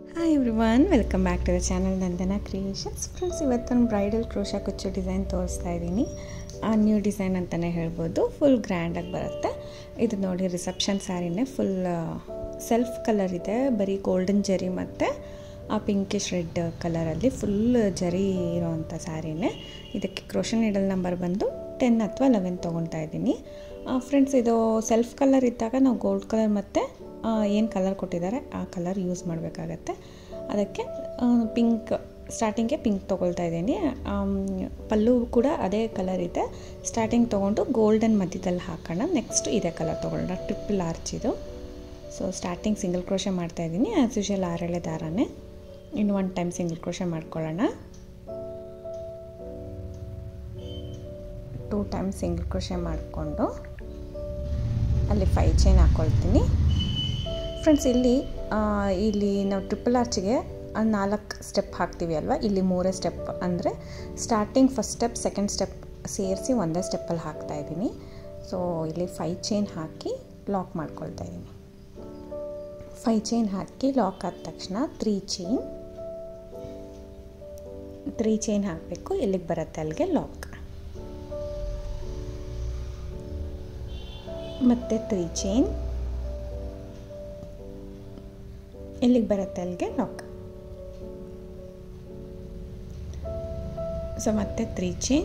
hi everyone welcome back to the channel Nandana creations friends ಇವತ್ತೊಂದು bridal crochet ಕುಚ್ಚು design ತೋರಿಸ್ತಾ ಇದ್ದೀನಿ ಆ ನ್ಯೂ ಡಿಸೈನ್ ಅಂತಲೇ ಹೇಳ್ಬೋದು ಫುಲ್ ಗ್ರ್ಯಾಂಡಾಗಿ ಬರುತ್ತೆ ಇದು ನೋಡಿ ರಿಸೆಪ್ಷನ್ ಸ್ಯಾರಿನೇ ಫುಲ್ ಸೆಲ್ಫ್ ಕಲರ್ ಇದೆ ಬರೀ ಗೋಲ್ಡನ್ ಜರಿ ಮತ್ತು ಆ ಪಿಂಕಿಶ್ ರೆಡ್ ಕಲರಲ್ಲಿ ಫುಲ್ ಜರಿ ಇರೋವಂಥ ಸ್ಯಾರಿನೇ ಇದಕ್ಕೆ ಕ್ರೋಶನ್ ನೀಡಲ್ ನಂಬರ್ ಬಂದು ಟೆನ್ ಅಥವಾ ಲೆವೆನ್ ತೊಗೊತಾ ಇದ್ದೀನಿ ಫ್ರೆಂಡ್ಸ್ ಇದು ಸೆಲ್ಫ್ ಕಲರ್ ಇದ್ದಾಗ ನಾವು ಗೋಲ್ಡ್ ಕಲರ್ ಮತ್ತು ಏನು ಕಲರ್ ಕೊಟ್ಟಿದ್ದಾರೆ ಆ ಕಲರ್ ಯೂಸ್ ಮಾಡಬೇಕಾಗತ್ತೆ ಅದಕ್ಕೆ ಪಿಂಕ್ ಸ್ಟಾರ್ಟಿಂಗ್ಗೆ ಪಿಂಕ್ ತೊಗೊಳ್ತಾ ಇದ್ದೀನಿ ಪಲ್ಲು ಕೂಡ ಅದೇ ಕಲರ್ ಇದೆ ಸ್ಟಾರ್ಟಿಂಗ್ ತೊಗೊಂಡು ಗೋಲ್ಡನ್ ಮಧ್ಯದಲ್ಲಿ ಹಾಕೋಣ ನೆಕ್ಸ್ಟ್ ಇದೇ ಕಲರ್ ತೊಗೊಳ್ಳೋಣ ಟ್ರಿಪಲ್ ಆರ್ಚ್ ಇದು ಸೊ ಸ್ಟಾರ್ಟಿಂಗ್ ಸಿಂಗಲ್ ಕ್ರೋಶೆ ಮಾಡ್ತಾಯಿದ್ದೀನಿ ಆ್ಯಸ್ ಯೂಶಲ್ ಆರೇಳೆ ದಾರನೇ ಇನ್ನು ಒನ್ ಟೈಮ್ ಸಿಂಗಲ್ ಕ್ರೋಶೆ ಮಾಡ್ಕೊಳ್ಳೋಣ ಟೂ ಟೈಮ್ ಸಿಂಗಲ್ ಕ್ರೋಶೆ ಮಾಡಿಕೊಂಡು ಅಲ್ಲಿ ಫೈ ಚೈನ್ ಹಾಕ್ಕೊಳ್ತೀನಿ ಫ್ರೆಂಡ್ಸ್ ಇಲ್ಲಿ ಇಲ್ಲಿ ನಾವು ಟ್ರಿಪಲ್ ಆರ್ಚಿಗೆ ನಾಲ್ಕು ಸ್ಟೆಪ್ ಹಾಕ್ತೀವಿ ಅಲ್ವಾ ಇಲ್ಲಿ ಮೂರೇ ಸ್ಟೆಪ್ ಅಂದರೆ starting first step second step ಸೇರಿಸಿ ಒಂದೇ ಸ್ಟೆಪ್ಪಲ್ಲಿ ಹಾಕ್ತಾ ಇದ್ದೀನಿ ಸೊ ಇಲ್ಲಿ ಫೈ ಚೈನ್ ಹಾಕಿ ಲಾಕ್ ಮಾಡ್ಕೊಳ್ತಾ ಇದ್ದೀನಿ ಫೈ ಚೈನ್ ಹಾಕಿ ಲಾಕ್ ಆದ ತಕ್ಷಣ ತ್ರೀ ಚೈನ್ ತ್ರೀ ಚೈನ್ ಹಾಕಬೇಕು ಎಲ್ಲಿಗೆ ಬರುತ್ತೆ ಅಲ್ಲಿಗೆ ಲಾಕ್ ಮತ್ತು ತ್ರೀ ಚೈನ್ ಎಲ್ಲಿಗೆ ಬರುತ್ತೆ ಅಲ್ಲಿಗೆ ಲಾಕ್ ಸೊ ಮತ್ತೆ ತ್ರೀ ಚೈನ್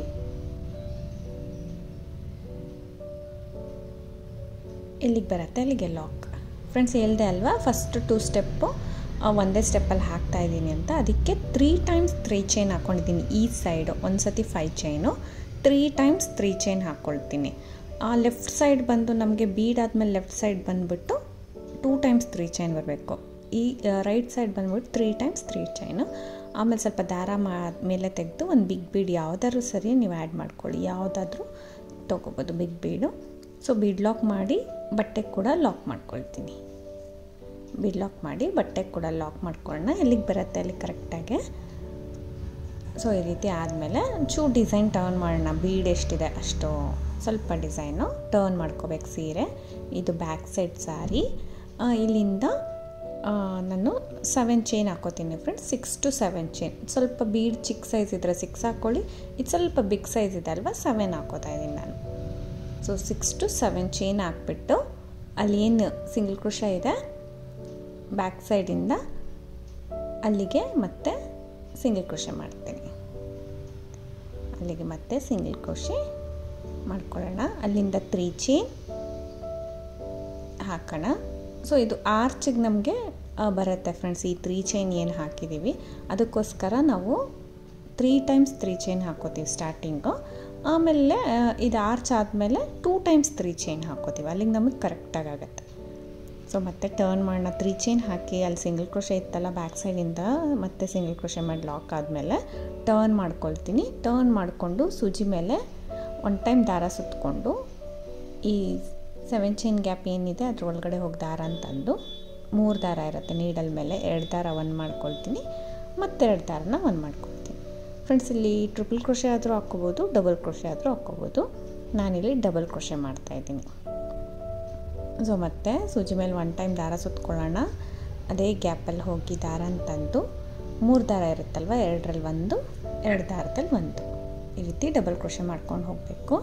ಎಲ್ಲಿಗೆ ಬರುತ್ತೆ ಅಲ್ಲಿಗೆ ಲಾಕ್ ಫ್ರೆಂಡ್ಸ್ ಹೇಳ್ದೆ ಅಲ್ವಾ ಫಸ್ಟ್ ಟೂ ಸ್ಟೆಪ್ಪು ಒಂದೇ ಸ್ಟೆಪ್ಪಲ್ಲಿ ಹಾಕ್ತಾ ಇದ್ದೀನಿ ಅಂತ ಅದಕ್ಕೆ ತ್ರೀ ಟೈಮ್ಸ್ ತ್ರೀ ಚೈನ್ ಹಾಕ್ಕೊಂಡಿದ್ದೀನಿ ಈ ಸೈಡು ಒಂದು ಸತಿ five chain three times three chain ಹಾಕ್ಕೊಳ್ತೀನಿ ಆ ಲೆಫ್ಟ್ ಸೈಡ್ ಬಂದು ನಮಗೆ ಬೀಡ್ ಆದಮೇಲೆ ಲೆಫ್ಟ್ ಸೈಡ್ ಬಂದುಬಿಟ್ಟು ಟೂ ಟೈಮ್ಸ್ ತ್ರೀ ಚೈನ್ ಬರಬೇಕು ಈ ರೈಟ್ ಸೈಡ್ ಬಂದ್ಬಿಟ್ಟು ತ್ರೀ ಟೈಮ್ಸ್ ತ್ರೀ ಚೈನು ಆಮೇಲೆ ಸ್ವಲ್ಪ ದಾರ ಮಾ ಮೇಲೆ ತೆಗೆದು ಒಂದು ಬಿಗ್ ಬೀಡ್ ಯಾವುದಾದ್ರೂ ಸರಿ ನೀವು ಆ್ಯಡ್ ಮಾಡ್ಕೊಳ್ಳಿ ಯಾವುದಾದ್ರೂ ತೊಗೋಬೋದು ಬಿಗ್ ಬೀಡು ಸೊ ಬೀಡ್ ಲಾಕ್ ಮಾಡಿ ಬಟ್ಟೆಗೆ ಕೂಡ ಲಾಕ್ ಮಾಡ್ಕೊಳ್ತೀನಿ ಬೀಡ್ ಲಾಕ್ ಮಾಡಿ ಬಟ್ಟೆಗೆ ಕೂಡ ಲಾಕ್ ಮಾಡ್ಕೊಳ್ಳೋಣ ಎಲ್ಲಿಗೆ ಬರುತ್ತೆ ಅಲ್ಲಿ ಕರೆಕ್ಟಾಗಿ ಸೊ ಈ ರೀತಿ ಆದಮೇಲೆ ಚೂರು ಡಿಸೈನ್ ಟರ್ನ್ ಮಾಡೋಣ ಬೀಡ್ ಎಷ್ಟಿದೆ ಅಷ್ಟು ಸ್ವಲ್ಪ ಡಿಸೈನು ಟರ್ನ್ ಮಾಡ್ಕೋಬೇಕು ಸೀರೆ ಇದು ಬ್ಯಾಕ್ ಸೈಡ್ ಸ್ಯಾರಿ ಇಲ್ಲಿಂದ ನಾನು ಸೆವೆನ್ ಚೈನ್ ಹಾಕೋತೀನಿ friends six to seven chain ಸ್ವಲ್ಪ ಬೀಡ್ ಚಿಕ್ಕ ಸೈಜ್ ಇದ್ದರೆ ಸಿಕ್ಸ್ ಹಾಕ್ಕೊಳ್ಳಿ ಇದು ಸ್ವಲ್ಪ ಬಿಗ್ ಸೈಜ್ ಇದೆ ಅಲ್ವಾ ಸೆವೆನ್ ಹಾಕೋತಾ ಇದ್ದೀನಿ ನಾನು so six to seven chain ಹಾಕ್ಬಿಟ್ಟು ಅಲ್ಲಿ ಏನು ಸಿಂಗಲ್ ಕ್ರೋಶ ಇದೆ ಬ್ಯಾಕ್ ಸೈಡಿಂದ ಅಲ್ಲಿಗೆ ಮತ್ತೆ ಸಿಂಗಲ್ ಕ್ರೋಶೆ ಮಾಡ್ತೀನಿ ಅಲ್ಲಿಗೆ ಮತ್ತೆ ಸಿಂಗಲ್ ಕ್ರೋಶೆ ಮಾಡ್ಕೊಳ್ಳೋಣ ಅಲ್ಲಿಂದ ತ್ರೀ ಚೈನ್ ಹಾಕೋಣ ಸೊ ಇದು ಆರ್ಚಿಗೆ ನಮಗೆ ಬರುತ್ತೆ ಫ್ರೆಂಡ್ಸ್ ಈ ತ್ರೀ ಚೈನ್ ಏನು ಹಾಕಿದ್ದೀವಿ ಅದಕ್ಕೋಸ್ಕರ ನಾವು ತ್ರೀ ಟೈಮ್ಸ್ ತ್ರೀ ಚೈನ್ ಹಾಕೋತೀವಿ ಸ್ಟಾರ್ಟಿಂಗು ಆಮೇಲೆ ಇದು ಆರ್ಚ್ ಆದಮೇಲೆ ಟೂ ಟೈಮ್ಸ್ ತ್ರೀ ಚೈನ್ ಹಾಕೋತೀವಿ ಅಲ್ಲಿಗೆ ನಮಗೆ ಕರೆಕ್ಟಾಗಿ ಆಗುತ್ತೆ ಸೊ ಮತ್ತೆ ಟರ್ನ್ ಮಾಡೋಣ ತ್ರೀ ಚೈನ್ ಹಾಕಿ ಅಲ್ಲಿ ಸಿಂಗಲ್ ಕ್ರೋಶೆ ಇತ್ತಲ್ಲ ಬ್ಯಾಕ್ ಸೈಡಿಂದ ಮತ್ತೆ ಸಿಂಗಲ್ ಕ್ರೋಶೆ ಮಾಡಿ ಲಾಕ್ ಆದಮೇಲೆ ಟರ್ನ್ ಮಾಡ್ಕೊಳ್ತೀನಿ ಟರ್ನ್ ಮಾಡಿಕೊಂಡು ಸೂಜಿ ಮೇಲೆ ಒನ್ ಟೈಮ್ ದಾರ ಸುತ್ತಕೊಂಡು ಈ ಸೆವೆನ್ ಚೈನ್ ಗ್ಯಾಪ್ ಏನಿದೆ ಅದ್ರ ಒಳಗಡೆ ಹೋಗಿ ದಾರ ಅಂತಂದು ಮೂರು ದಾರ ಇರುತ್ತೆ ನೀಡಲ್ ಮೇಲೆ ಎರಡು ದಾರ ಒನ್ ಮಾಡ್ಕೊಳ್ತೀನಿ ಮತ್ತೆರಡು ದಾರನ ಒನ್ ಮಾಡ್ಕೊಳ್ತೀನಿ ಫ್ರೆಂಡ್ಸ್ ಇಲ್ಲಿ ಟ್ರಿಪಲ್ ಕ್ರೋಶೆ ಆದರೂ ಹಾಕ್ಕೋಬೋದು ಡಬಲ್ ಕ್ರೋಶೆ ಆದರೂ ಹಾಕ್ಕೋಬೋದು ನಾನಿಲ್ಲಿ ಡಬಲ್ ಕ್ರೋಶೆ ಮಾಡ್ತಾಯಿದ್ದೀನಿ ಸೊ ಮತ್ತೆ ಸೂಜಿ ಮೇಲೆ ಒನ್ ಟೈಮ್ ದಾರ ಸುತ್ಕೊಳ್ಳೋಣ ಅದೇ ಗ್ಯಾಪಲ್ಲಿ ಹೋಗಿ ದಾರ ಅಂತಂದು ಮೂರು ದಾರ ಇರುತ್ತಲ್ವ ಎರಡರಲ್ಲಿ ಒಂದು ಎರಡು ದಾರದಲ್ಲಿ ಒಂದು ಈ ರೀತಿ ಡಬಲ್ ಕ್ರೋಶೆ ಮಾಡ್ಕೊಂಡು ಹೋಗಬೇಕು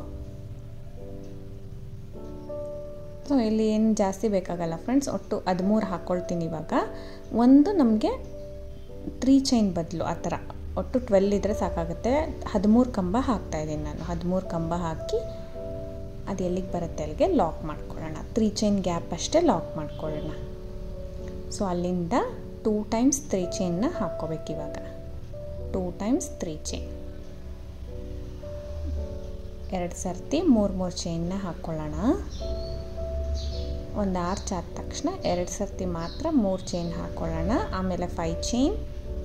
ಸೊ ಇಲ್ಲಿ ಏನು ಜಾಸ್ತಿ ಬೇಕಾಗಲ್ಲ ಫ್ರೆಂಡ್ಸ್ ಒಟ್ಟು ಹದಿಮೂರು ಹಾಕ್ಕೊಳ್ತೀನಿ ಇವಾಗ ಒಂದು ನಮಗೆ ತ್ರೀ ಚೈನ್ ಬದಲು ಆ ಥರ ಒಟ್ಟು ಟ್ವೆಲ್ ಇದ್ದರೆ ಸಾಕಾಗುತ್ತೆ ಹದಿಮೂರು ಕಂಬ ಹಾಕ್ತಾಯಿದ್ದೀನಿ ನಾನು ಹದಿಮೂರು ಕಂಬ ಹಾಕಿ ಅದು ಎಲ್ಲಿಗೆ ಬರುತ್ತೆ ಅಲ್ಲಿಗೆ ಲಾಕ್ ಮಾಡ್ಕೊಳ್ಳೋಣ ತ್ರೀ ಚೈನ್ ಗ್ಯಾಪ್ ಅಷ್ಟೇ ಲಾಕ್ ಮಾಡ್ಕೊಳ್ಳೋಣ ಸೊ ಅಲ್ಲಿಂದ ಟೂ ಟೈಮ್ಸ್ ತ್ರೀ ಚೈನ್ನ ಹಾಕ್ಕೋಬೇಕು ಇವಾಗ ಟೂ ಟೈಮ್ಸ್ ತ್ರೀ ಚೈನ್ ಎರಡು ಸರ್ತಿ ಮೂರು ಮೂರು ಚೈನ್ನ ಹಾಕ್ಕೊಳ್ಳೋಣ ಒಂದು ಆರ್ಚ್ ಆದ ತಕ್ಷಣ ಎರಡು ಸರ್ತಿ ಮಾತ್ರ ಮೂರು ಚೈನ್ ಹಾಕ್ಕೊಳ್ಳೋಣ ಆಮೇಲೆ ಫೈ ಚೈನ್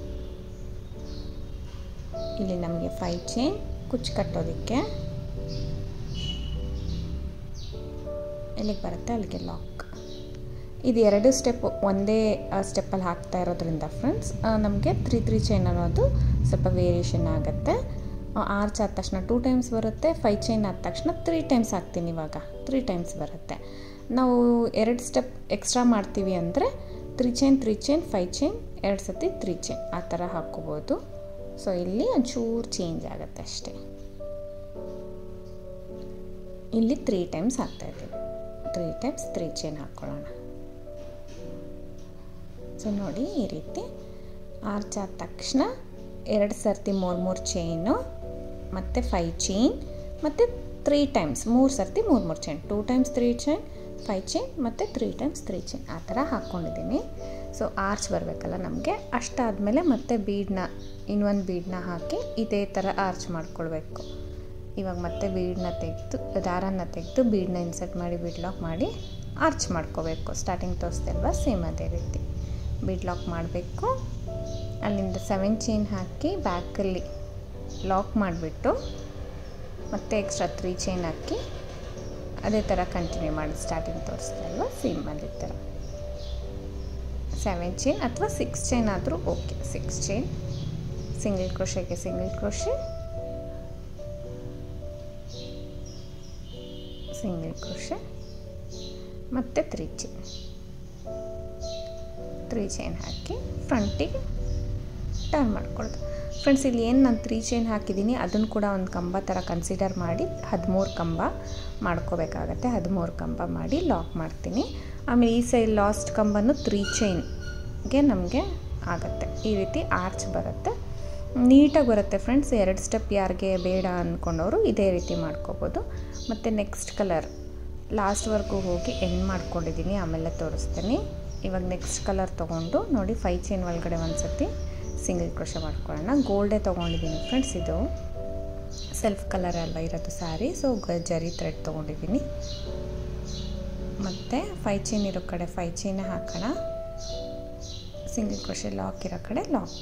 ಇಲ್ಲಿ ನಮಗೆ ಫೈ ಚೈನ್ ಕುಚ್ಚು ಕಟ್ಟೋದಕ್ಕೆ ಎಲ್ಲಿಗೆ ಬರುತ್ತೆ ಅಲ್ಲಿಗೆ ಲಾಕ್ ಇದು ಎರಡು ಸ್ಟೆಪ್ ಒಂದೇ ಸ್ಟೆಪ್ಪಲ್ಲಿ ಹಾಕ್ತಾ ಇರೋದ್ರಿಂದ ಫ್ರೆಂಡ್ಸ್ ನಮಗೆ ತ್ರೀ ತ್ರೀ ಚೈನ್ ಅನ್ನೋದು ಸ್ವಲ್ಪ ವೇರಿಯೇಷನ್ ಆಗುತ್ತೆ ಆರ್ಚ್ ಆದ ತಕ್ಷಣ ಟೂ ಟೈಮ್ಸ್ ಬರುತ್ತೆ ಫೈ ಚೈನ್ ಆದ ತಕ್ಷಣ ತ್ರೀ ಟೈಮ್ಸ್ ಹಾಕ್ತೀನಿ ಇವಾಗ ತ್ರೀ ಟೈಮ್ಸ್ ಬರುತ್ತೆ ನಾವು ಎರಡು ಸ್ಟೆಪ್ ಎಕ್ಸ್ಟ್ರಾ ಮಾಡ್ತೀವಿ ಅಂದರೆ three chain three chain five chain ಎರಡು ಸತಿ ತ್ರೀ ಚೈನ್ ಆ ಥರ ಹಾಕ್ಕೋಬೋದು ಸೊ ಇಲ್ಲಿ ಒಂಚೂರು ಚೇಂಜ್ ಆಗುತ್ತೆ ಅಷ್ಟೇ ಇಲ್ಲಿ ತ್ರೀ ಟೈಮ್ಸ್ ಹಾಕ್ತಾಯಿದ್ದೀನಿ ತ್ರೀ ಟೈಮ್ಸ್ ತ್ರೀ ಚೈನ್ ಹಾಕ್ಕೊಳ್ಳೋಣ ಸೊ ನೋಡಿ ಈ ರೀತಿ ಆರ್ಚ್ ಆದ ತಕ್ಷಣ ಎರಡು ಸರ್ತಿ ಮೂರು ಮೂರು ಚೈನು ಮತ್ತು ಫೈವ್ ಚೈನ್ ಮತ್ತು ತ್ರೀ ಟೈಮ್ಸ್ ಮೂರು ಸರ್ತಿ ಮೂರು ಮೂರು chain two times three chain five chain ಮತ್ತು ತ್ರೀ ಟೈಮ್ಸ್ ತ್ರೀ ಚೈನ್ ಆ ಥರ ಹಾಕ್ಕೊಂಡಿದ್ದೀನಿ ಸೊ ಆರ್ಚ್ ಬರಬೇಕಲ್ಲ ನಮಗೆ ಅಷ್ಟಾದಮೇಲೆ ಮತ್ತೆ ಬೀಡನ್ನ ಇನ್ನೊಂದು ಬೀಡನ್ನ ಹಾಕಿ ಇದೇ ಥರ ಆರ್ಚ್ ಮಾಡ್ಕೊಳ್ಬೇಕು ಇವಾಗ ಮತ್ತೆ ಬೀಡನ್ನ ತೆಗೆದು ದಾರನ ತೆಗೆದು ಬೀಡನ್ನ ಇನ್ಸರ್ಟ್ ಮಾಡಿ ಬೀಡ್ ಲಾಕ್ ಮಾಡಿ ಆರ್ಚ್ ಮಾಡ್ಕೋಬೇಕು ಸ್ಟಾರ್ಟಿಂಗ್ ತೋರಿಸ್ದಲ್ವ ಸೇಮ್ ಅದೇ ರೀತಿ ಬೀಡ್ ಲಾಕ್ ಮಾಡಬೇಕು ಅಲ್ಲಿಂದ ಸೆವೆನ್ ಚೈನ್ ಹಾಕಿ ಬ್ಯಾಕಲ್ಲಿ ಲಾಕ್ ಮಾಡಿಬಿಟ್ಟು ಮತ್ತೆ ಎಕ್ಸ್ಟ್ರಾ ತ್ರೀ ಚೈನ್ ಹಾಕಿ ಅದೇ ಥರ ಕಂಟಿನ್ಯೂ ಮಾಡಿ ಸ್ಟಾರ್ಟಿಂಗ್ ತೋರಿಸ್ದಲ್ವ ಸೇಮ್ ಅದೇ ಥರ ಸೆವೆನ್ ಚೈನ್ ಅಥವಾ ಸಿಕ್ಸ್ ಚೈನ್ ಆದರೂ ಓಕೆ ಸಿಕ್ಸ್ ಚೈನ್ ಸಿಂಗಲ್ ಕ್ರೋಶೆಗೆ ಸಿಂಗಲ್ ಕ್ರೋಶೆ ಸಿಂಗಲ್ ಕ್ರೋಶೆ ಮತ್ತು ತ್ರೀ ಚೈನ್ ತ್ರೀ ಚೈನ್ ಹಾಕಿ ಫ್ರಂಟಿಗೆ ಟರ್ನ್ ಮಾಡ್ಕೊಳ್ಳೋದು ಫ್ರೆಂಡ್ಸ್ ಇಲ್ಲಿ ಏನು ನಾನು ತ್ರೀ ಚೈನ್ ಹಾಕಿದ್ದೀನಿ ಅದನ್ನು ಕೂಡ ಒಂದು ಕಂಬ ಥರ ಕನ್ಸಿಡರ್ ಮಾಡಿ ಹದಿಮೂರು ಕಂಬ ಮಾಡ್ಕೋಬೇಕಾಗತ್ತೆ ಹದಿಮೂರು ಕಂಬ ಮಾಡಿ ಲಾಕ್ ಮಾಡ್ತೀನಿ ಆಮೇಲೆ ಈ ಸೈಡ್ ಲಾಸ್ಟ್ ಕಂಬನು ತ್ರೀ ಚೈನ್ಗೆ ನಮಗೆ ಆಗುತ್ತೆ ಈ ರೀತಿ ಆರ್ಚ್ ಬರುತ್ತೆ ನೀಟಾಗಿ ಬರುತ್ತೆ ಫ್ರೆಂಡ್ಸ್ ಎರಡು ಸ್ಟೆಪ್ ಯಾರಿಗೆ ಬೇಡ ಅಂದ್ಕೊಂಡವರು ಇದೇ ರೀತಿ ಮಾಡ್ಕೋಬೋದು ಮತ್ತು ನೆಕ್ಸ್ಟ್ ಕಲರ್ ಲಾಸ್ಟ್ವರೆಗೂ ಹೋಗಿ ಎಂಡ್ ಮಾಡ್ಕೊಂಡಿದ್ದೀನಿ ಆಮೇಲೆ ತೋರಿಸ್ತೀನಿ ಇವಾಗ ನೆಕ್ಸ್ಟ್ ಕಲರ್ ತೊಗೊಂಡು ನೋಡಿ ಫೈ ಚೈನ್ ಒಳಗಡೆ ಒಂದು ಸತಿ ಸಿಂಗಲ್ ಕ್ರೋಶ ಮಾಡ್ಕೊಳ್ಳೋಣ ಗೋಲ್ಡೇ ತೊಗೊಂಡಿದ್ದೀನಿ ಫ್ರೆಂಡ್ಸ್ ಇದು ಸೆಲ್ಫ್ ಕಲರ್ ಅಲ್ವಾ ಇರೋದು ಸ್ಯಾರಿ ಸೊ ಜರಿ ಥ್ರೆಡ್ ತೊಗೊಂಡಿದ್ದೀನಿ ಮತ್ತು ಫೈ ಚೈನ್ ಇರೋ ಕಡೆ ಫೈ ಚೈನ್ ಹಾಕೋಣ ಸಿಂಗಲ್ ಕ್ರೋಶ ಲಾಕ್ ಇರೋ ಕಡೆ ಲಾಕ್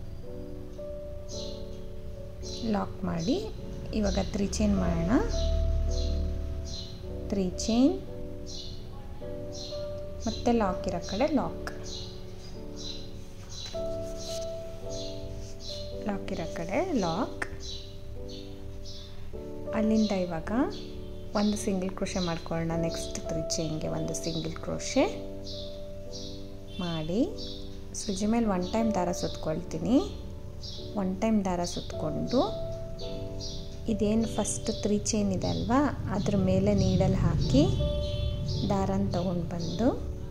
ಲಾಕ್ ಮಾಡಿ ಇವಾಗ ತ್ರೀ ಚೈನ್ ಮಾಡೋಣ ತ್ರೀ ಚೈನ್ ಮತ್ತೆ ಲಾಕ್ ಇರೋ ಕಡೆ ಲಾಕ್ ಲಾಕ್ ಇರೋ ಕಡೆ ಲಾಕ್ ಅಲ್ಲಿಂದ ಇವಾಗ ಒಂದು ಸಿಂಗಲ್ ಕ್ರೋಶೆ ಮಾಡ್ಕೊಳ್ಳೋಣ ನೆಕ್ಸ್ಟ್ ತ್ರೀ ಚೈನ್ಗೆ ಒಂದು ಸಿಂಗಲ್ ಕ್ರೋಶೆ ಮಾಡಿ ಸುಜಿ ಮೇಲೆ ಒನ್ ಟೈಮ್ ದಾರ ಸುತ್ಕೊಳ್ತೀನಿ ಒನ್ ಟೈಮ್ ದಾರ ಸುತ್ತಕೊಂಡು ಇದೇನು ಫಸ್ಟ್ ತ್ರೀ ಚೈನ್ ಇದೆ ಅಲ್ವಾ ಅದ್ರ ಮೇಲೆ ನೀಡಲ್ಲಿ ಹಾಕಿ ದಾರನ ತೊಗೊಂಡು ಬಂದು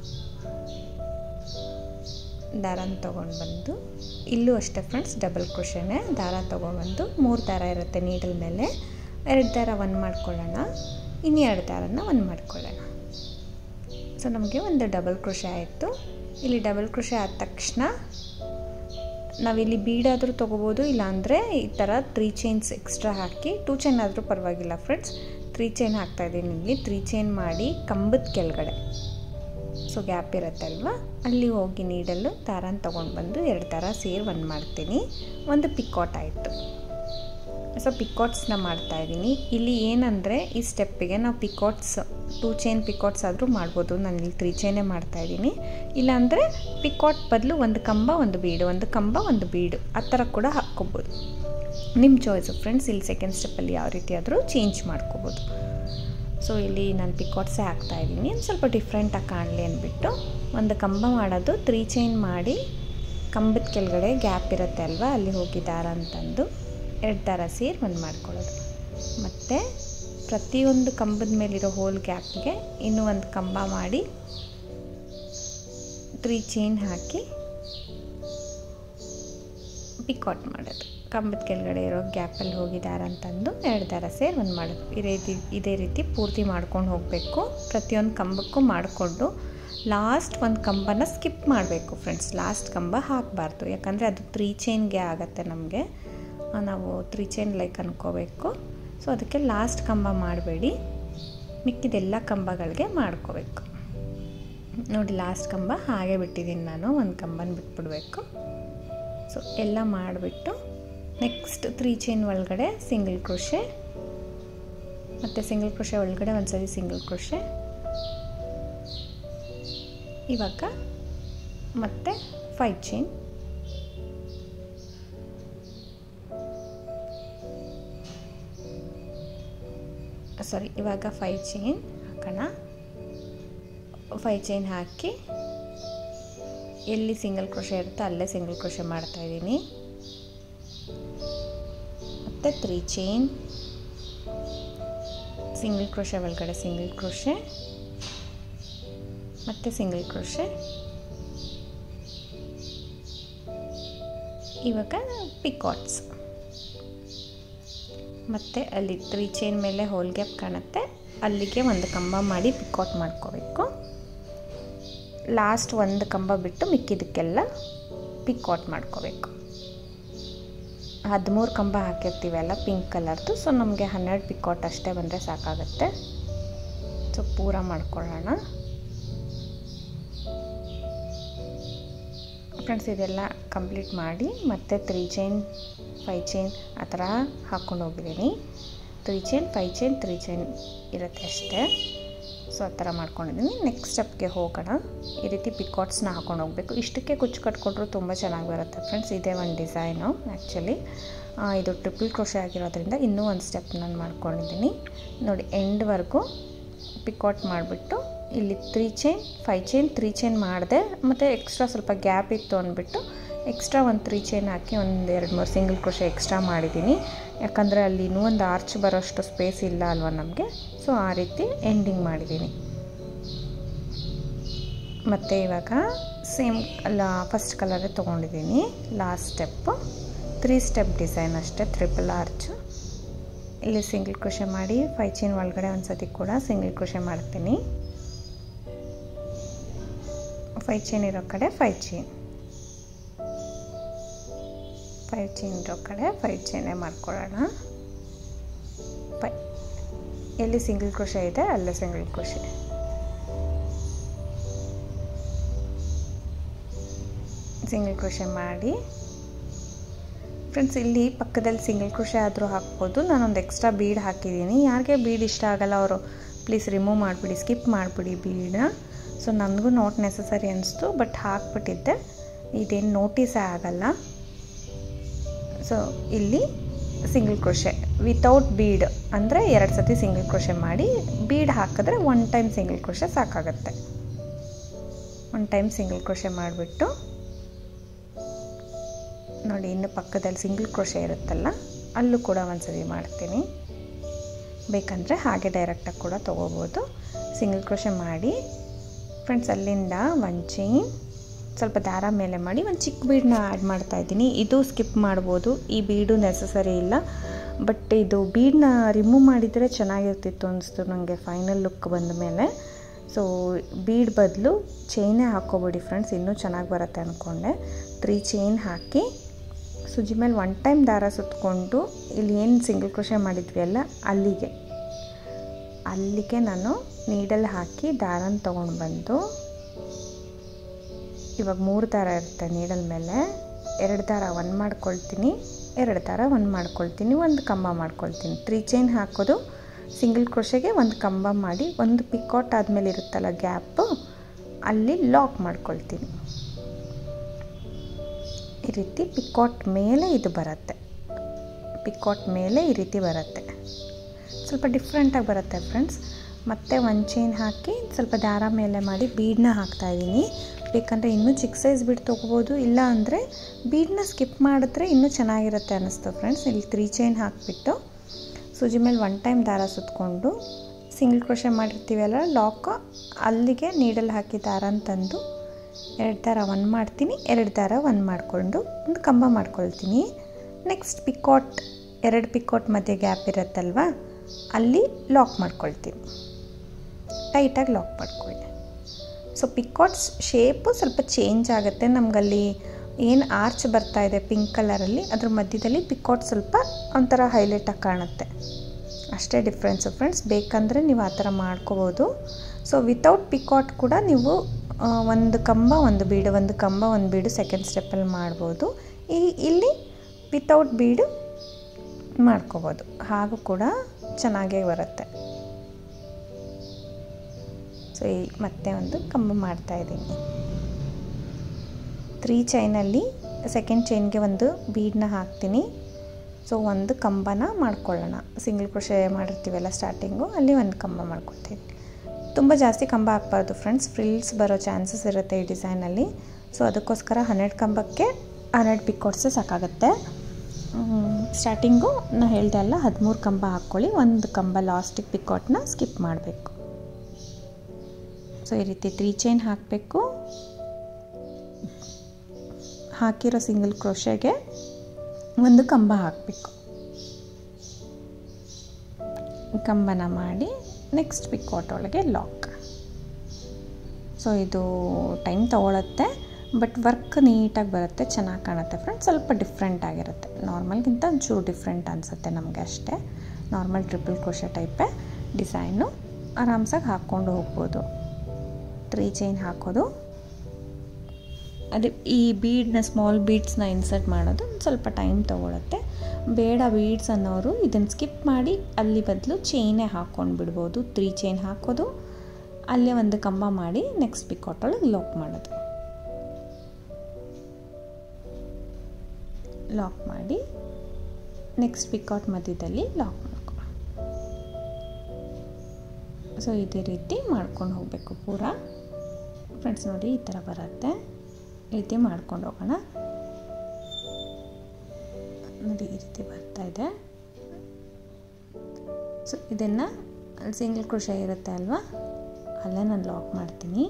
ದಾರನ ತೊಗೊಂಡು ಬಂದು ಇಲ್ಲೂ ಅಷ್ಟೇ ಫ್ರೆಂಡ್ಸ್ ಡಬಲ್ ಕ್ರೋಶನೇ ದಾರ ತೊಗೊಬಂದು ಮೂರು ದಾರ ಇರುತ್ತೆ ನೀಡಲ್ ಮೇಲೆ ಎರಡು ದಾರ ಒಂದು ಮಾಡ್ಕೊಳ್ಳೋಣ ಇನ್ನು ಎರಡು ದಾರನ ಒಂದು ಮಾಡ್ಕೊಳ್ಳೋಣ ಸೊ ನಮಗೆ ಒಂದು ಡಬಲ್ ಕ್ರೋಶೆ ಆಯಿತು ಇಲ್ಲಿ ಡಬಲ್ ಕ್ರೋಶೆ ಆದ ತಕ್ಷಣ ನಾವಿಲ್ಲಿ ಬೀಡಾದರೂ ತೊಗೋಬೋದು ಇಲ್ಲಾಂದರೆ ಈ ಥರ ತ್ರೀ ಚೈನ್ಸ್ ಎಕ್ಸ್ಟ್ರಾ ಹಾಕಿ ಟೂ ಚೈನ್ ಆದರೂ ಪರವಾಗಿಲ್ಲ ಫ್ರೆಂಡ್ಸ್ ತ್ರೀ ಚೈನ್ ಹಾಕ್ತಾಯಿದ್ದೀನಿ ಇಲ್ಲಿ ತ್ರೀ ಚೈನ್ ಮಾಡಿ ಕಂಬದ ಕೆಳಗಡೆ ಸೊ ಗ್ಯಾಪ್ ಇರುತ್ತಲ್ವ ಅಲ್ಲಿ ಹೋಗಿ ನೀಡಲು ದಾರನ ತೊಗೊಂಡು ಬಂದು ಎರಡು ದಾರ ಸೇರಿ ಒಂದು ಮಾಡ್ತೀನಿ ಒಂದು ಪಿಕಾಟ್ ಆಯಿತು ಸೊ ಪಿಕಾಟ್ಸ್ನ ಮಾಡ್ತಾಯಿದ್ದೀನಿ ಇಲ್ಲಿ ಏನಂದರೆ ಈ ಸ್ಟೆಪ್ಪಿಗೆ ನಾವು ಪಿಕಾಟ್ಸ್ ಟೂ ಚೈನ್ ಪಿಕಾಟ್ಸ್ ಆದರೂ ಮಾಡ್ಬೋದು ನಾನು ಇಲ್ಲಿ ತ್ರೀ ಚೈನೇ ಮಾಡ್ತಾಯಿದ್ದೀನಿ ಇಲ್ಲಾಂದರೆ ಪಿಕಾಟ್ ಬದಲು ಒಂದು ಕಂಬ ಒಂದು ಬೀಡು ಒಂದು ಕಂಬ ಒಂದು ಬೀಡು ಆ ಥರ ಕೂಡ ಹಾಕ್ಕೊಬೋದು ನಿಮ್ಮ ಚಾಯ್ಸು ಫ್ರೆಂಡ್ಸ್ ಇಲ್ಲಿ ಸೆಕೆಂಡ್ ಸ್ಟೆಪ್ಪಲ್ಲಿ ಯಾವ ರೀತಿ ಆದರೂ ಚೇಂಜ್ ಮಾಡ್ಕೋಬೋದು ಸೊ ಇಲ್ಲಿ ನಾನು ಪಿಕಾಟ್ಸೇ ಹಾಕ್ತಾಯಿದ್ದೀನಿ ಒಂದು ಸ್ವಲ್ಪ ಡಿಫ್ರೆಂಟಾಗಿ ಕಾಣಲಿ ಅಂದ್ಬಿಟ್ಟು ಒಂದು ಕಂಬ ಮಾಡೋದು ತ್ರೀ ಚೈನ್ ಮಾಡಿ ಕಂಬದ ಕೆಳಗಡೆ ಗ್ಯಾಪ್ ಇರುತ್ತೆ ಅಲ್ವಾ ಅಲ್ಲಿ ಹೋಗಿ ದಾರ ಅಂತಂದು ಎರಡು ದಾರ ಸೇರಿ ಒಂದು ಮಾಡ್ಕೊಳ್ಳೋದು ಮತ್ತು ಪ್ರತಿಯೊಂದು ಕಂಬದ ಮೇಲಿರೋ ಹೋಲ್ ಗ್ಯಾಪ್ಗೆ ಇನ್ನೂ ಒಂದು ಕಂಬ ಮಾಡಿ ತ್ರೀ ಚೈನ್ ಹಾಕಿ ಪಿಕಾಟ್ ಮಾಡೋದು ಕಂಬದ ಕೆಳಗಡೆ ಇರೋ ಗ್ಯಾಪಲ್ಲಿ ಹೋಗಿ ದಾರ ಅಂತಂದು ಎರಡು ದಾರ ಸೇರಿ ಒಂದು ಮಾಡೋದು ಇದೇ ರೀತಿ ಇದೇ ರೀತಿ ಪೂರ್ತಿ ಮಾಡ್ಕೊಂಡು ಹೋಗಬೇಕು ಪ್ರತಿಯೊಂದು ಕಂಬಕ್ಕೂ ಮಾಡಿಕೊಂಡು ಲಾಸ್ಟ್ ಒಂದು ಕಂಬನ ಸ್ಕಿಪ್ ಮಾಡಬೇಕು ಫ್ರೆಂಡ್ಸ್ ಲಾಸ್ಟ್ ಕಂಬ ಹಾಕಬಾರ್ದು ಯಾಕಂದರೆ ಅದು ತ್ರೀ ಚೈನ್ಗೆ ಆಗುತ್ತೆ ನಮಗೆ ನಾವು ತ್ರೀ ಚೈನ್ ಲೈಕ್ ಅನ್ಕೋಬೇಕು ಸೊ ಅದಕ್ಕೆ ಲಾಸ್ಟ್ ಕಂಬ ಮಾಡಬೇಡಿ ಮಿಕ್ಕಿದೆಲ್ಲ ಕಂಬಗಳಿಗೆ ಮಾಡ್ಕೋಬೇಕು ನೋಡಿ ಲಾಸ್ಟ್ ಕಂಬ ಹಾಗೆ ಬಿಟ್ಟಿದ್ದೀನಿ ನಾನು ಒಂದು ಕಂಬನ ಬಿಟ್ಬಿಡ್ಬೇಕು ಸೊ ಎಲ್ಲ ಮಾಡಿಬಿಟ್ಟು ನೆಕ್ಸ್ಟ್ ತ್ರೀ ಚೈನ್ ಒಳಗಡೆ ಸಿಂಗಲ್ ಕ್ರೋಶೆ ಮತ್ತು ಸಿಂಗಲ್ ಕ್ರೋಶೆ ಒಳಗಡೆ ಒಂದು ಸರಿ ಸಿಂಗಲ್ ಕ್ರೋಶೆ ಇವಾಗ ಮತ್ತೆ ಫೈವ್ ಚೈನ್ ಸಾರಿ ಇವಾಗ ಫೈವ್ ಚೈನ್ ಹಾಕೋಣ ಫೈವ್ ಚೈನ್ ಹಾಕಿ ಎಲ್ಲಿ ಸಿಂಗಲ್ ಕ್ರೋಶೆ ಇರುತ್ತೋ ಅಲ್ಲೇ ಸಿಂಗಲ್ ಕ್ರೋಶೆ ಮಾಡ್ತಾಯಿದ್ದೀನಿ ಮತ್ತು ತ್ರೀ ಚೈನ್ ಸಿಂಗಲ್ ಕ್ರೋಶೆ ಒಳಗಡೆ ಸಿಂಗಲ್ ಕ್ರೋಶೆ ಮತ್ತು ಸಿಂಗಲ್ ಕ್ರೋಶೆ ಇವಾಗ ಪಿಕಾಟ್ಸ್ ಮತ್ತು ಅಲ್ಲಿ ತ್ರೀ ಚೈನ್ ಮೇಲೆ ಹೋಲ್ ಗ್ಯಾಪ್ ಕಾಣುತ್ತೆ ಅಲ್ಲಿಗೆ ಒಂದು ಕಂಬ ಮಾಡಿ ಪಿಕಾಟ್ ಮಾಡ್ಕೋಬೇಕು ಲಾಸ್ಟ್ ಒಂದು ಕಂಬ ಬಿಟ್ಟು ಮಿಕ್ಕಿದ್ದಕ್ಕೆಲ್ಲ ಪಿಕಾಟ್ ಮಾಡ್ಕೋಬೇಕು ಹದಿಮೂರು ಕಂಬ ಹಾಕಿರ್ತೀವಲ್ಲ ಪಿಂಕ್ ಕಲರ್ದು ಸೊ ನಮಗೆ ಹನ್ನೆರಡು ಪಿಕಾಟ್ ಅಷ್ಟೇ ಬಂದರೆ ಸಾಕಾಗುತ್ತೆ ಸೊ ಪೂರ ಮಾಡ್ಕೊಳ್ಳೋಣ ಫ್ರೆಂಡ್ಸ್ ಇದೆಲ್ಲ ಕಂಪ್ಲೀಟ್ ಮಾಡಿ ಮತ್ತೆ ತ್ರೀ ಚೈನ್ ಫೈ ಚೈನ್ ಆ ಥರ ಹಾಕ್ಕೊಂಡು ಹೋಗಿದ್ದೀನಿ three chain five chain three chain ಇರುತ್ತೆ ಅಷ್ಟೇ ಸೊ ಆ ಥರ ಮಾಡ್ಕೊಂಡಿದ್ದೀನಿ ನೆಕ್ಸ್ಟ್ ಸ್ಟೆಪ್ಗೆ ಹೋಗೋಣ ಈ ರೀತಿ ಪಿಕಾಟ್ಸ್ನ ಹಾಕೊಂಡು ಹೋಗಬೇಕು ಇಷ್ಟಕ್ಕೆ ಕುಚ್ಚು ಕಟ್ಕೊಂಡ್ರು ತುಂಬ ಚೆನ್ನಾಗಿ ಬರುತ್ತೆ ಫ್ರೆಂಡ್ಸ್ ಇದೇ ಒಂದು ಡಿಸೈನು ಆ್ಯಕ್ಚುಲಿ ಇದು ಟ್ರಿಪಲ್ ಕ್ರೋಶೆ ಆಗಿರೋದ್ರಿಂದ ಇನ್ನೂ ಒಂದು ಸ್ಟೆಪ್ ನಾನು ಮಾಡ್ಕೊಂಡಿದ್ದೀನಿ ನೋಡಿ ಎಂಡ್ವರೆಗೂ ಪಿಕಾಟ್ ಮಾಡಿಬಿಟ್ಟು ಇಲ್ಲಿ three chain five chain three chain ಮಾಡಿದೆ ಮತ್ತು ಎಕ್ಸ್ಟ್ರಾ ಸ್ವಲ್ಪ ಗ್ಯಾಪ್ ಇತ್ತು ಅಂದ್ಬಿಟ್ಟು ಎಕ್ಸ್ಟ್ರಾ ಒಂದು ತ್ರೀ ಚೈನ್ ಹಾಕಿ ಒಂದು ಎರಡು ಮೂರು ಸಿಂಗಲ್ ಕ್ರೋಶೆ ಎಕ್ಸ್ಟ್ರಾ ಮಾಡಿದ್ದೀನಿ ಯಾಕಂದರೆ ಅಲ್ಲಿ ಇನ್ನೂ ಒಂದು ಆರ್ಚ್ ಬರೋಷ್ಟು ಸ್ಪೇಸ್ ಇಲ್ಲ ಅಲ್ವಾ ನಮಗೆ ಸೊ ಆ ರೀತಿ ಎಂಡಿಂಗ್ ಮಾಡಿದ್ದೀನಿ ಮತ್ತು ಇವಾಗ ಸೇಮ್ ಅಲ್ಲ ಫಸ್ಟ್ ಕಲರೇ ತೊಗೊಂಡಿದ್ದೀನಿ last step three step design ಅಷ್ಟೇ ಟ್ರಿಪಲ್ ಆರ್ಚು ಇಲ್ಲಿ ಸಿಂಗಲ್ ಕ್ರೋಶೆ ಮಾಡಿ ಫೈ ಚೈನ್ ಒಳಗಡೆ ಒಂದು ಸತಿ ಕೂಡ ಸಿಂಗಲ್ ಕ್ರೋಶೆ ಮಾಡ್ತೀನಿ ಫೈ ಚೈನ್ ಇರೋ ಕಡೆ ಫೈ ಚೈನ್ ಫೈವ್ ಚೈನ್ ಇರೋ ಕಡೆ ಫೈವ್ ಚೈನೇ ಮಾಡ್ಕೊಳ್ಳೋಣ ಫೈ ಎಲ್ಲಿ ಸಿಂಗಲ್ ಕ್ರೋಶೆ ಇದೆ ಅಲ್ಲೇ ಸಿಂಗಲ್ ಕ್ರೋಶೆ ಸಿಂಗಲ್ ಕ್ರೋಶೆ ಮಾಡಿ ಫ್ರೆಂಡ್ಸ್ ಇಲ್ಲಿ ಪಕ್ಕದಲ್ಲಿ ಸಿಂಗಲ್ ಕ್ರೋಶೆ ಆದರೂ ಹಾಕ್ಬೋದು ನಾನೊಂದು ಎಕ್ಸ್ಟ್ರಾ ಬೀಡ್ ಹಾಕಿದ್ದೀನಿ ಯಾರಿಗೆ ಬೀಡ್ ಇಷ್ಟ ಆಗಲ್ಲ ಅವರು ಪ್ಲೀಸ್ ರಿಮೂವ್ ಮಾಡಿಬಿಡಿ ಸ್ಕಿಪ್ ಮಾಡಿಬಿಡಿ ಬೀಡನ್ನ ಸೊ ನನಗೂ ನೋಟ್ ನೆಸಸರಿ ಅನಿಸ್ತು ಬಟ್ ಹಾಕ್ಬಿಟ್ಟಿದ್ದೆ ಇದೇನು ನೋಟಿಸೇ ಆಗಲ್ಲ ಸೊ ಇಲ್ಲಿ ಸಿಂಗಲ್ ಕ್ರೋಶೆ ವಿತೌಟ್ ಬೀಡ್ ಅಂದರೆ ಎರಡು ಸತಿ ಸಿಂಗಲ್ ಕ್ರೋಶೆ ಮಾಡಿ ಬೀಡ್ ಹಾಕಿದ್ರೆ ಒನ್ ಟೈಮ್ ಸಿಂಗಲ್ ಕ್ರೋಶೆ ಸಾಕಾಗತ್ತೆ ಒನ್ ಟೈಮ್ ಸಿಂಗಲ್ ಕ್ರೋಶೆ ಮಾಡಿಬಿಟ್ಟು ನೋಡಿ ಇನ್ನು ಪಕ್ಕದಲ್ಲಿ ಸಿಂಗಲ್ ಕ್ರೋಶೆ ಇರುತ್ತಲ್ಲ ಅಲ್ಲೂ ಕೂಡ ಒಂದ್ಸರಿ ಮಾಡ್ತೀನಿ ಬೇಕಂದರೆ ಹಾಗೆ ಡೈರೆಕ್ಟಾಗಿ ಕೂಡ ತೊಗೋಬೋದು ಸಿಂಗಲ್ ಕ್ರೋಶೆ ಮಾಡಿ ಫ್ರೆಂಡ್ಸ್ ಅಲ್ಲಿಂದ ಒಂದು ಚೈನ್ ಸ್ವಲ್ಪ ದಾರ ಮೇಲೆ ಮಾಡಿ ಒಂದು ಚಿಕ್ಕ ಬೀಡನ್ನ ಆ್ಯಡ್ ಮಾಡ್ತಾ ಇದ್ದೀನಿ ಇದು ಸ್ಕಿಪ್ ಮಾಡ್ಬೋದು ಈ ಬೀಡು ನೆಸಸರಿ ಇಲ್ಲ ಬಟ್ ಇದು ಬೀಡನ್ನ ರಿಮೂವ್ ಮಾಡಿದರೆ ಚೆನ್ನಾಗಿರ್ತಿತ್ತು ಅನಿಸ್ತು ನನಗೆ ಫೈನಲ್ ಲುಕ್ ಬಂದ ಮೇಲೆ ಸೊ ಬೀಡ್ ಬದಲು ಚೈನೇ ಹಾಕ್ಕೊಬಿಡಿ ಫ್ರೆಂಡ್ಸ್ ಇನ್ನೂ ಚೆನ್ನಾಗಿ ಬರುತ್ತೆ ಅಂದ್ಕೊಂಡೆ ತ್ರೀ ಚೈನ್ ಹಾಕಿ ಸುಜಿ ಮೇಲೆ ಒನ್ ಟೈಮ್ ದಾರ ಸುತ್ತಕೊಂಡು ಇಲ್ಲಿ ಏನು ಸಿಂಗಲ್ ಕ್ರೋಶೆ ಮಾಡಿದ್ವಿ ಅಲ್ಲ ಅಲ್ಲಿಗೆ ಅಲ್ಲಿಗೆ ನಾನು ನೀಡಲ್ಲಿ ಹಾಕಿ ದಾರನ ತೊಗೊಂಡು ಬಂದು ಇವಾಗ ಮೂರು ದಾರ ಇರುತ್ತೆ ನೀಡಲ್ ಮೇಲೆ ಎರಡು ದಾರ ಒಂದು ಮಾಡ್ಕೊಳ್ತೀನಿ ಎರಡು ದಾರ ಒಂದು ಮಾಡ್ಕೊಳ್ತೀನಿ ಒಂದು ಕಂಬ ಮಾಡ್ಕೊಳ್ತೀನಿ ತ್ರೀ ಚೈನ್ ಹಾಕೋದು ಸಿಂಗಲ್ ಕ್ರೋಶೆಗೆ ಒಂದು ಕಂಬ ಮಾಡಿ ಒಂದು ಪಿಕಾಟ್ ಆದಮೇಲೆ ಇರುತ್ತಲ್ಲ ಗ್ಯಾಪು ಅಲ್ಲಿ ಲಾಕ್ ಮಾಡ್ಕೊಳ್ತೀನಿ ಈ ರೀತಿ ಪಿಕಾಟ್ ಮೇಲೆ ಇದು ಬರುತ್ತೆ ಪಿಕಾಟ್ ಮೇಲೆ ಈ ರೀತಿ ಬರುತ್ತೆ ಸ್ವಲ್ಪ ಡಿಫ್ರೆಂಟಾಗಿ ಬರುತ್ತೆ ಫ್ರೆಂಡ್ಸ್ ಮತ್ತೆ ಒಂದು ಚೈನ್ ಹಾಕಿ ಸ್ವಲ್ಪ ದಾರ ಮೇಲೆ ಮಾಡಿ ಬೀಡನ್ನ ಹಾಕ್ತಾಯಿದ್ದೀನಿ ಬೇಕಂದರೆ ಇನ್ನೂ ಚಿಕ್ಕ ಸೈಜ್ ಬೀಡ್ ತೊಗೋಬೋದು ಇಲ್ಲ ಅಂದರೆ ಬೀಡನ್ನ ಸ್ಕಿಪ್ ಮಾಡಿದ್ರೆ ಇನ್ನೂ ಚೆನ್ನಾಗಿರುತ್ತೆ ಅನ್ನಿಸ್ತು ಫ್ರೆಂಡ್ಸ್ ಇಲ್ಲಿ ತ್ರೀ ಚೈನ್ ಹಾಕಿಬಿಟ್ಟು ಸೂಜಿ ಮೇಲೆ ಒನ್ ಟೈಮ್ ದಾರ ಸುತ್ತಕೊಂಡು ಸಿಂಗಲ್ ಕ್ರೋಶೆ ಮಾಡಿರ್ತೀವಲ್ಲ ಲಾಕ್ ಅಲ್ಲಿಗೆ ನೀಡಲ್ಲಿ ಹಾಕಿ ದಾರನ ತಂದು ಎರಡು ದಾರ ಒಂದು ಮಾಡ್ತೀನಿ ಎರಡು ದಾರ ಒಂದು ಮಾಡಿಕೊಂಡು ಒಂದು ಕಂಬ ಮಾಡ್ಕೊಳ್ತೀನಿ ನೆಕ್ಸ್ಟ್ ಪಿಕಾಟ್ ಎರಡು ಪಿಕಾಟ್ ಮಧ್ಯೆ ಗ್ಯಾಪ್ ಇರುತ್ತಲ್ವ ಅಲ್ಲಿ ಲಾಕ್ ಮಾಡ್ಕೊಳ್ತೀನಿ ಟೈಟಾಗಿ ಲಾಕ್ ಮಾಡ್ಕೊಳ್ಳಿ ಸೊ ಪಿಕಾಟ್ಸ್ ಶೇಪು ಸ್ವಲ್ಪ ಚೇಂಜ್ ಆಗುತ್ತೆ ನಮಗಲ್ಲಿ ಏನು ಆರ್ಚ್ ಬರ್ತಾ ಇದೆ ಪಿಂಕ್ ಕಲರಲ್ಲಿ ಅದ್ರ ಮಧ್ಯದಲ್ಲಿ ಪಿಕಾಟ್ ಸ್ವಲ್ಪ ಒಂಥರ ಹೈಲೈಟಾಗಿ ಕಾಣುತ್ತೆ ಅಷ್ಟೇ ಡಿಫ್ರೆನ್ಸು ಫ್ರೆಂಡ್ಸ್ ಬೇಕಂದರೆ ನೀವು ಆ ಥರ ಮಾಡ್ಕೋಬೋದು ಸೊ ವಿತೌಟ್ ಪಿಕಾಟ್ ಕೂಡ ನೀವು ಒಂದು ಕಂಬ ಒಂದು ಬೀಡು ಒಂದು ಕಂಬ ಒಂದು ಬೀಡು ಸೆಕೆಂಡ್ ಸ್ಟೆಪ್ಪಲ್ಲಿ ಮಾಡ್ಬೋದು ಈ ಇಲ್ಲಿ ವಿತೌಟ್ ಬೀಡು ಮಾಡ್ಕೋಬೋದು ಹಾಗೂ ಕೂಡ ಚೆನ್ನಾಗೇ ಬರುತ್ತೆ ಸೊ ಈ ಮತ್ತೆ ಒಂದು ಕಂಬ ಮಾಡ್ತಾಯಿದ್ದೀನಿ ತ್ರೀ ಚೈನಲ್ಲಿ ಸೆಕೆಂಡ್ ಚೈನ್ಗೆ ಒಂದು ಬೀಡನ್ನ ಹಾಕ್ತೀನಿ ಸೊ ಒಂದು ಕಂಬನ ಮಾಡ್ಕೊಳ್ಳೋಣ ಸಿಂಗಲ್ ಕ್ರೋಶೆ ಮಾಡಿರ್ತೀವಲ್ಲ ಸ್ಟಾರ್ಟಿಂಗು ಅಲ್ಲಿ ಒಂದು ಕಂಬ ಮಾಡ್ಕೊಳ್ತೀನಿ ತುಂಬ ಜಾಸ್ತಿ ಕಂಬ ಹಾಕ್ಬಾರ್ದು ಫ್ರೆಂಡ್ಸ್ ಫ್ರಿಲ್ಸ್ ಬರೋ ಚಾನ್ಸಸ್ ಇರುತ್ತೆ ಈ ಡಿಸೈನಲ್ಲಿ ಸೊ ಅದಕ್ಕೋಸ್ಕರ ಹನ್ನೆರಡು ಕಂಬಕ್ಕೆ ಹನ್ನೆರಡು ಪಿಕ್ಕೋಡ್ಸೇ ಸಾಕಾಗುತ್ತೆ ಸ್ಟಾರ್ಟಿಂಗು ನಾ ಹೇಳ್ದೆ ಅಲ್ಲ ಹದಿಮೂರು ಕಂಬ ಹಾಕ್ಕೊಳ್ಳಿ ಒಂದು ಕಂಬ ಲಾಸ್ಟಿಗೆ ಪಿಕ್ಕೋಟ್ನ ಸ್ಕಿಪ್ ಮಾಡಬೇಕು ಸೊ ಈ ರೀತಿ ತ್ರೀ ಚೈನ್ ಹಾಕಬೇಕು ಹಾಕಿರೋ ಸಿಂಗಲ್ ಕ್ರೋಶೆಗೆ ಒಂದು ಕಂಬ ಹಾಕಬೇಕು ಕಂಬನ ಮಾಡಿ ನೆಕ್ಸ್ಟ್ ಪಿಕ್ಕೋಟ್ ಒಳಗೆ ಲಾಕ್ ಸೊ ಇದು ಟೈಮ್ ತೊಗೊಳತ್ತೆ ಬಟ್ ವರ್ಕ್ ನೀಟಾಗಿ ಬರುತ್ತೆ ಚೆನ್ನಾಗಿ ಕಾಣುತ್ತೆ ಫ್ರೆಂಡ್ಸ್ ಸ್ವಲ್ಪ ಡಿಫ್ರೆಂಟ್ ಆಗಿರುತ್ತೆ ನಾರ್ಮಲ್ಗಿಂತ ಒಂಚೂರು ಡಿಫ್ರೆಂಟ್ ಅನಿಸುತ್ತೆ ನಮಗೆ ಅಷ್ಟೇ ನಾರ್ಮಲ್ ಟ್ರಿಪಲ್ ಕ್ರೋಶ ಟೈಪೇ ಡಿಸೈನು ಆರಾಮ್ಸಾಗಿ ಹಾಕ್ಕೊಂಡು ಹೋಗ್ಬೋದು ತ್ರೀ ಚೈನ್ ಹಾಕೋದು ಅದೇ ಈ ಬೀಡ್ನ ಸ್ಮಾಲ್ ಬೀಡ್ಸ್ನ ಇನ್ಸರ್ಟ್ ಮಾಡೋದು ಒಂದು ಸ್ವಲ್ಪ ಟೈಮ್ ತೊಗೊಳುತ್ತೆ ಬೇಡ ಬೀಡ್ಸ್ ಅನ್ನೋರು ಇದನ್ನು ಸ್ಕಿಪ್ ಮಾಡಿ ಅಲ್ಲಿ ಬದಲು ಚೈನೇ ಹಾಕ್ಕೊಂಡು ಬಿಡ್ಬೋದು ತ್ರೀ ಚೈನ್ ಹಾಕೋದು ಅಲ್ಲೇ ಒಂದು ಕಂಬ ಮಾಡಿ ನೆಕ್ಸ್ಟ್ ಪಿಕ್ಔಟೊಳಗೆ ಲಾಕ್ ಮಾಡೋದು ಲಾಕ್ ಮಾಡಿ ನೆಕ್ಸ್ಟ್ ಪಿಕ್ಔಟ್ ಮಧ್ಯದಲ್ಲಿ ಲಾಕ್ ಮಾಡ್ಕೊ ಸೊ ಇದೇ ರೀತಿ ಮಾಡ್ಕೊಂಡು ಹೋಗಬೇಕು ಪೂರ ಫ್ರೆಂಡ್ಸ್ ನೋಡಿ ಈ ಥರ ಬರುತ್ತೆ ಈ ರೀತಿ ಮಾಡ್ಕೊಂಡು ಹೋಗೋಣ ನೋಡಿ ಈ ರೀತಿ ಬರ್ತಾ ಇದೆ ಸೊ ಇದನ್ನು ಸಿಂಗಲ್ ಕ್ರೋಶ ಇರುತ್ತೆ ಅಲ್ವಾ ಅಲ್ಲೇ ನಾನು ಲಾಕ್ ಮಾಡ್ತೀನಿ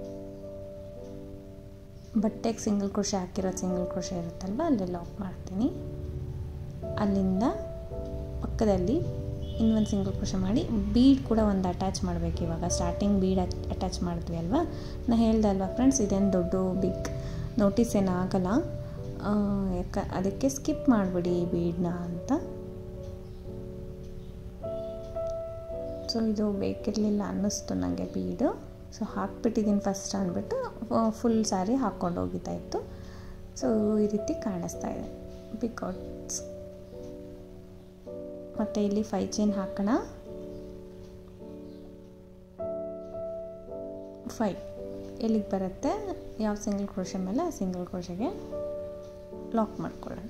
ಬಟ್ಟೆಗೆ ಸಿಂಗಲ್ ಕ್ರೋಶ ಹಾಕಿರೋ ಸಿಂಗಲ್ ಕ್ರೋಶ ಇರುತ್ತಲ್ವ ಅಲ್ಲೇ ಲಾಕ್ ಮಾಡ್ತೀನಿ ಅಲ್ಲಿಂದ ಪಕ್ಕದಲ್ಲಿ ಇನ್ನೊಂದು ಸಿಂಗಲ್ ಕ್ರೋಶ ಮಾಡಿ ಬೀಡ್ ಕೂಡ ಒಂದು ಅಟ್ಯಾಚ್ ಮಾಡಬೇಕು ಇವಾಗ ಸ್ಟಾರ್ಟಿಂಗ್ ಬೀಡ್ ಅಟ್ಯಾಚ್ ಮಾಡಿದ್ವಿ ಅಲ್ವಾ ನಾ ಹೇಳ್ದೆ ಅಲ್ವಾ ಫ್ರೆಂಡ್ಸ್ ಇದೇನು ದೊಡ್ಡ ಬಿಗ್ ನೋಟಿಸ್ ಏನಾಗಲ್ಲ ಯಾಕ ಅದಕ್ಕೆ ಸ್ಕಿಪ್ ಮಾಡಿಬಿಡಿ ಈ ಬೀಡನ್ನ ಅಂತ ಸೊ ಇದು ಬೇಕಿರಲಿಲ್ಲ ಅನ್ನಿಸ್ತು ನನಗೆ ಬೀಡು ಸೊ ಹಾಕ್ಬಿಟ್ಟಿದ್ದೀನಿ ಫಸ್ಟ್ ಅಂದ್ಬಿಟ್ಟು ಫುಲ್ ಸ್ಯಾರಿ ಹಾಕ್ಕೊಂಡು ಹೋಗಿತಾ ಇತ್ತು ಸೊ ಈ ರೀತಿ ಕಾಣಿಸ್ತಾ ಇದೆ ಪಿಕೌಟ್ಸ್ ಮತ್ತು ಇಲ್ಲಿ ಫೈ ಚೈನ್ ಹಾಕೋಣ ಫೈ ಎಲ್ಲಿಗೆ ಬರುತ್ತೆ ಯಾವ ಸಿಂಗಲ್ ಕ್ರೋಶ ಮೇಲೆ ಆ ಸಿಂಗಲ್ ಕ್ರೋಶಗೆ ಲಾಕ್ ಮಾಡ್ಕೊಳ್ಳೋಣ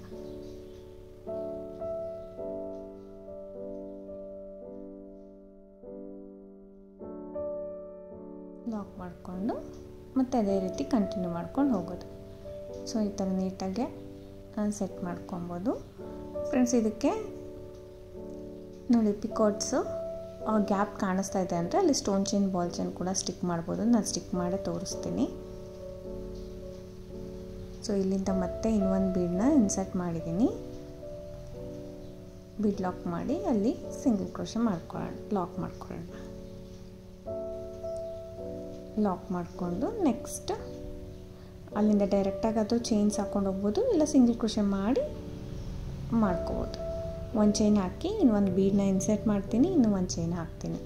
ಲಾಕ್ ಮಾಡಿಕೊಂಡು ಮತ್ತು ಅದೇ ರೀತಿ ಕಂಟಿನ್ಯೂ ಮಾಡ್ಕೊಂಡು ಹೋಗೋದು ಸೊ ಈ ಥರ ನೀಟಾಗೆ ಸೆಟ್ ಮಾಡ್ಕೊಬೋದು ಫ್ರೆಂಡ್ಸ್ ಇದಕ್ಕೆ ನೋಡಿ ಪಿಕೋಟ್ಸು ಗ್ಯಾಪ್ ಕಾಣಿಸ್ತಾ ಇದೆ ಅಂದರೆ ಅಲ್ಲಿ ಸ್ಟೋನ್ ಚೈನ್ ಬಾಲ್ ಚೈನ್ ಕೂಡ ಸ್ಟಿಕ್ ಮಾಡ್ಬೋದು ನಾನು ಸ್ಟಿಕ್ ಮಾಡೇ ತೋರಿಸ್ತೀನಿ ಸೊ ಇಲ್ಲಿಂದ ಮತ್ತೆ ಇನ್ನೊಂದು ಬೀಡನ್ನ ಇನ್ಸರ್ಟ್ ಮಾಡಿದ್ದೀನಿ ಬೀಡ್ ಲಾಕ್ ಮಾಡಿ ಅಲ್ಲಿ ಸಿಂಗಲ್ ಕ್ರೋಶ ಮಾಡ್ಕೊಳ್ಳೋಣ ಲಾಕ್ ಮಾಡ್ಕೊಳ್ಳೋಣ ಲಾಕ್ ಮಾಡಿಕೊಂಡು ನೆಕ್ಸ್ಟ್ ಅಲ್ಲಿಂದ ಡೈರೆಕ್ಟಾಗಿ ಅದು ಚೈನ್ಸ್ ಹಾಕ್ಕೊಂಡು ಹೋಗ್ಬೋದು ಇಲ್ಲ ಸಿಂಗಲ್ ಕ್ರೋಶ ಮಾಡಿ ಮಾಡ್ಕೋಬೋದು ಒಂದು ಚೈನ್ ಹಾಕಿ ಇನ್ನೊಂದು ಬೀಡನ್ನ ಇನ್ಸರ್ಟ್ ಮಾಡ್ತೀನಿ ಇನ್ನು ಒಂದು ಚೈನ್ ಹಾಕ್ತೀನಿ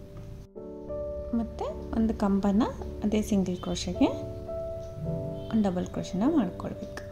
ಮತ್ತು ಒಂದು ಕಂಬನ ಅದೇ ಸಿಂಗಲ್ ಕ್ರೋಶಗೆ ಒಂದು ಡಬಲ್ ಕ್ರೋಶನ ಮಾಡ್ಕೊಳ್ಬೇಕು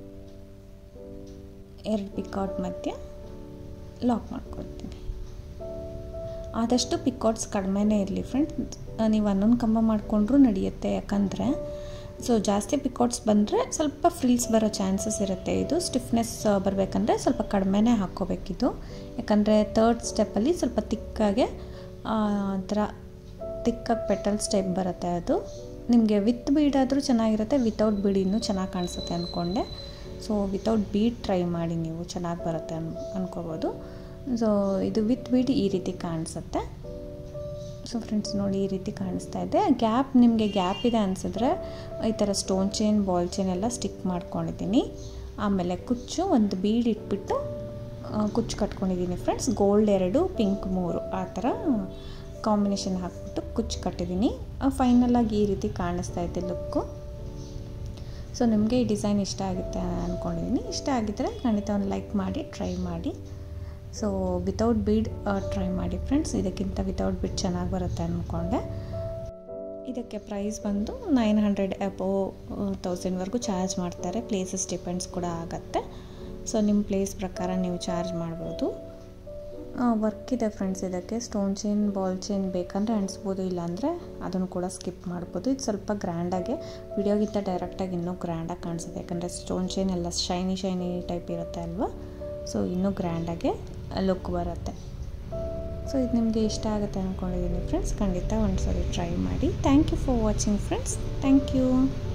ಎರಡು ಪಿಕೌಟ್ ಮಧ್ಯ ಲಾಕ್ ಮಾಡ್ಕೊಳ್ತೀನಿ ಆದಷ್ಟು ಪಿಕೌಟ್ಸ್ ಕಡಿಮೆನೇ ಇರಲಿ ಫ್ರೆಂಡ್ಸ್ ನೀವು ಹನ್ನೊಂದು ಕಂಬ ಮಾಡಿಕೊಂಡ್ರೂ ನಡೆಯುತ್ತೆ ಯಾಕಂದರೆ ಸೊ ಜಾಸ್ತಿ ಪಿಕೌಟ್ಸ್ ಬಂದರೆ ಸ್ವಲ್ಪ ಫ್ರಿಲ್ಸ್ ಬರೋ ಚಾನ್ಸಸ್ ಇರುತ್ತೆ ಇದು ಸ್ಟಿಫ್ನೆಸ್ ಬರಬೇಕಂದ್ರೆ ಸ್ವಲ್ಪ ಕಡಿಮೆನೇ ಹಾಕ್ಕೋಬೇಕಿದು ಯಾಕಂದರೆ ತರ್ಡ್ ಸ್ಟೆಪ್ಪಲ್ಲಿ ಸ್ವಲ್ಪ ತಿಕ್ಕಾಗೆ ಒಂಥರ ತಿಕ್ಕಾಗಿ ಪೆಟಲ್ಸ್ ಟೈಪ್ ಬರುತ್ತೆ ಅದು ನಿಮಗೆ ವಿತ್ ಬೀಡಾದರೂ ಚೆನ್ನಾಗಿರುತ್ತೆ ವಿತೌಟ್ ಬೀಡ್ ಇನ್ನೂ ಚೆನ್ನಾಗಿ ಕಾಣಿಸುತ್ತೆ ಅಂದ್ಕೊಂಡೆ ಸೊ ವಿತೌಟ್ ಬೀಡ್ ಟ್ರೈ ಮಾಡಿ ನೀವು ಚೆನ್ನಾಗಿ ಬರುತ್ತೆ ಅನ್ ಅನ್ಕೋಬೋದು ಸೊ ಇದು ವಿತ್ ಬೀಡ್ ಈ ರೀತಿ ಕಾಣಿಸುತ್ತೆ ಸೊ ಫ್ರೆಂಡ್ಸ್ ನೋಡಿ ಈ ರೀತಿ ಕಾಣಿಸ್ತಾ ಇದೆ ಗ್ಯಾಪ್ ನಿಮಗೆ ಗ್ಯಾಪ್ ಇದೆ ಅನಿಸಿದ್ರೆ ಈ ಥರ ಸ್ಟೋನ್ ಚೈನ್ ಬಾಲ್ ಚೈನ್ ಎಲ್ಲ ಸ್ಟಿಕ್ ಮಾಡ್ಕೊಂಡಿದ್ದೀನಿ ಆಮೇಲೆ ಕುಚ್ಚು ಒಂದು ಬೀಡ್ ಇಟ್ಬಿಟ್ಟು ಕುಚ್ಚು ಕಟ್ಕೊಂಡಿದ್ದೀನಿ ಫ್ರೆಂಡ್ಸ್ ಗೋಲ್ಡ್ ಎರಡು ಪಿಂಕ್ ಮೂರು ಆ ಥರ ಕಾಂಬಿನೇಷನ್ ಹಾಕ್ಬಿಟ್ಟು ಕುಚ್ಚು ಕಟ್ಟಿದ್ದೀನಿ ಫೈನಲಾಗಿ ಈ ರೀತಿ ಕಾಣಿಸ್ತಾ ಇದೆ ಲುಕ್ಕು ಸೊ ನಿಮಗೆ ಈ ಡಿಸೈನ್ ಇಷ್ಟ ಆಗುತ್ತೆ ಅಂದ್ಕೊಂಡಿದ್ದೀನಿ ಇಷ್ಟ ಆಗಿದ್ದರೆ ಖಂಡಿತ ಒಂದು ಲೈಕ್ ಮಾಡಿ ಟ್ರೈ ಮಾಡಿ ಸೊ ವಿತೌಟ್ ಬೀಡ್ ಟ್ರೈ ಮಾಡಿ ಫ್ರೆಂಡ್ಸ್ ಇದಕ್ಕಿಂತ ವಿತೌಟ್ ಬೀಡ್ ಚೆನ್ನಾಗಿ ಬರುತ್ತೆ ಅಂದ್ಕೊಂಡೆ ಇದಕ್ಕೆ ಪ್ರೈಸ್ ಬಂದು ನೈನ್ ಹಂಡ್ರೆಡ್ ಅಬೋ ತೌಸಂಡ್ವರೆಗೂ ಚಾರ್ಜ್ ಮಾಡ್ತಾರೆ ಪ್ಲೇಸಸ್ ಡಿಪೆಂಡ್ಸ್ ಕೂಡ ಆಗುತ್ತೆ ಸೊ ನಿಮ್ಮ ಪ್ಲೇಸ್ ಪ್ರಕಾರ ನೀವು ಚಾರ್ಜ್ ಮಾಡ್ಬೋದು ವರ್ಕ್ ಇದೆ ಫ್ರೆಂಡ್ಸ್ ಇದಕ್ಕೆ ಸ್ಟೋನ್ ಚೈನ್ ಬಾಲ್ ಚೈನ್ ಬೇಕಂದರೆ ಅಣಿಸ್ಬೋದು ಇಲ್ಲಾಂದರೆ ಅದನ್ನು ಕೂಡ ಸ್ಕಿಪ್ ಮಾಡ್ಬೋದು ಇದು ಸ್ವಲ್ಪ ಗ್ರ್ಯಾಂಡಾಗೆ ವಿಡಿಯೋಗಿಂತ ಡೈರೆಕ್ಟಾಗಿ ಇನ್ನೂ ಗ್ರ್ಯಾಂಡಾಗಿ ಕಾಣಿಸುತ್ತೆ ಯಾಕಂದರೆ ಸ್ಟೋನ್ ಚೈನ್ ಎಲ್ಲ ಶೈನಿ ಶೈನಿ ಟೈಪ್ ಇರುತ್ತೆ ಅಲ್ವಾ ಸೊ ಇನ್ನೂ ಗ್ರ್ಯಾಂಡಾಗೆ ಲುಕ್ ಬರುತ್ತೆ ಸೊ ಇದು ನಿಮಗೆ ಇಷ್ಟ ಆಗುತ್ತೆ ಅಂದ್ಕೊಂಡಿದ್ದೀನಿ ಫ್ರೆಂಡ್ಸ್ ಖಂಡಿತ ಒಂದು ಸರಿ ಟ್ರೈ ಮಾಡಿ thank you for watching friends thank you